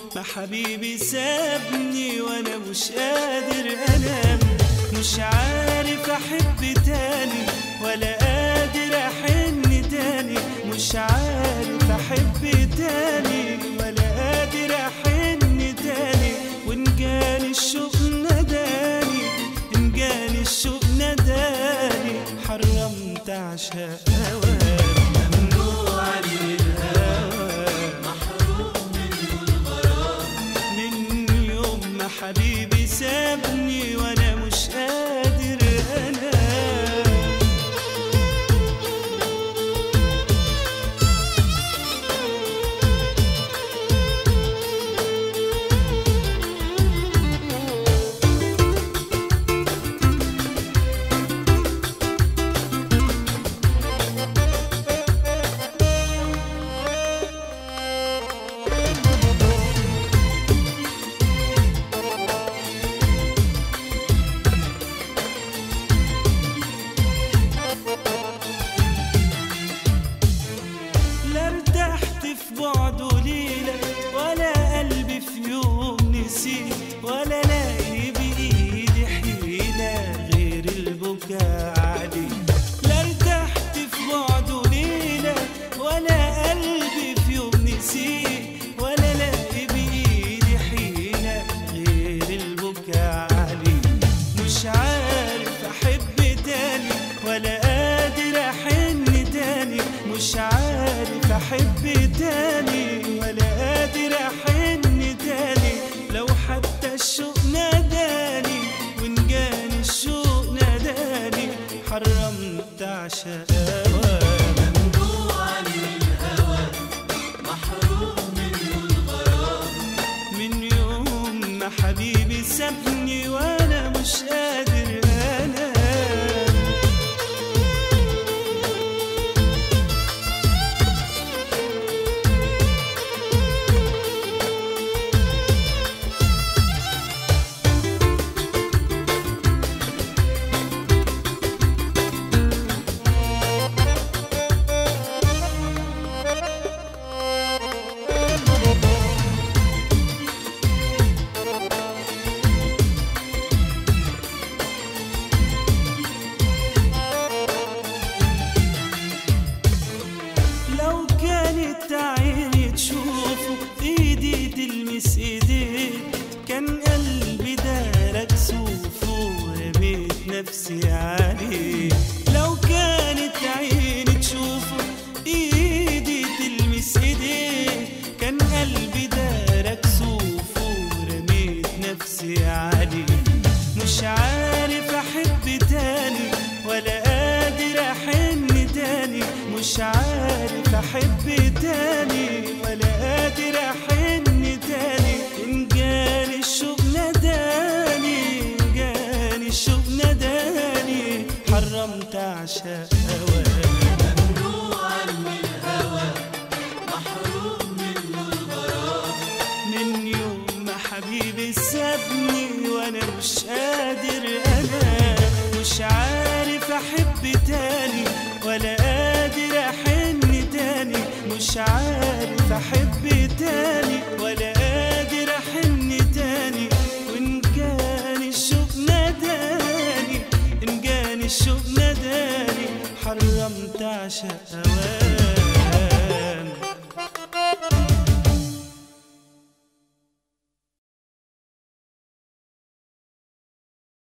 ما حبيبي سابني وانا مش قادر انام مش عارف احب تاني ولا قادر احن تاني مش عارف احب تاني ولا قادر احن تاني وان جاني الشوق نداني ان جاني الشوق نداني حرمت عشاق هواك ممنوع من الهوى من يوم ما حبيبي سابني وانا مش قادر انام لا ارتحت في بعده ليلة ولا قلبي في يوم نسيت ولا لاقي بإيدي حيلة غير البكاء عليه لا ارتحت في بعده ليلة ولا قلبي في يوم نسيت ولا لاقي بإيدي حيلة غير البكاء عليه مش عارف أحب تاني ولا قادر أحن تاني مش عارف أحب تاني ولا قادر أحن تاني لو حتى الشوق ناداني وإن جاني الشوق ناداني حرمت عشاق هواك من يوم ما حبيبي سابني وانا مش قادر انام لو كانت عيني تشوفه ايدي تلمس ايديه كان قلبي دارك سوفه ورميت نفسي عليه لو كانت عيني تشوفه ايدي تلمس ايديه كان قلبي دارك سوفه ورميت نفسي عليه مش عارف احب تاني ولا قادر احن تاني مش عارف احب تاني ولا قادر احن تاني ان جاني الشوق نداني إن جاني الشوق نداني حرمت عشاق هواك من يوم ما حبيبي سابني وانا مش قادر انا مش عارف احب تاني ولا قادر احن تاني مش عارف احب تاني ولا قادر احن تاني وان كان الشوق نداني ان كان الشوق نداني حرمت عشاق هواك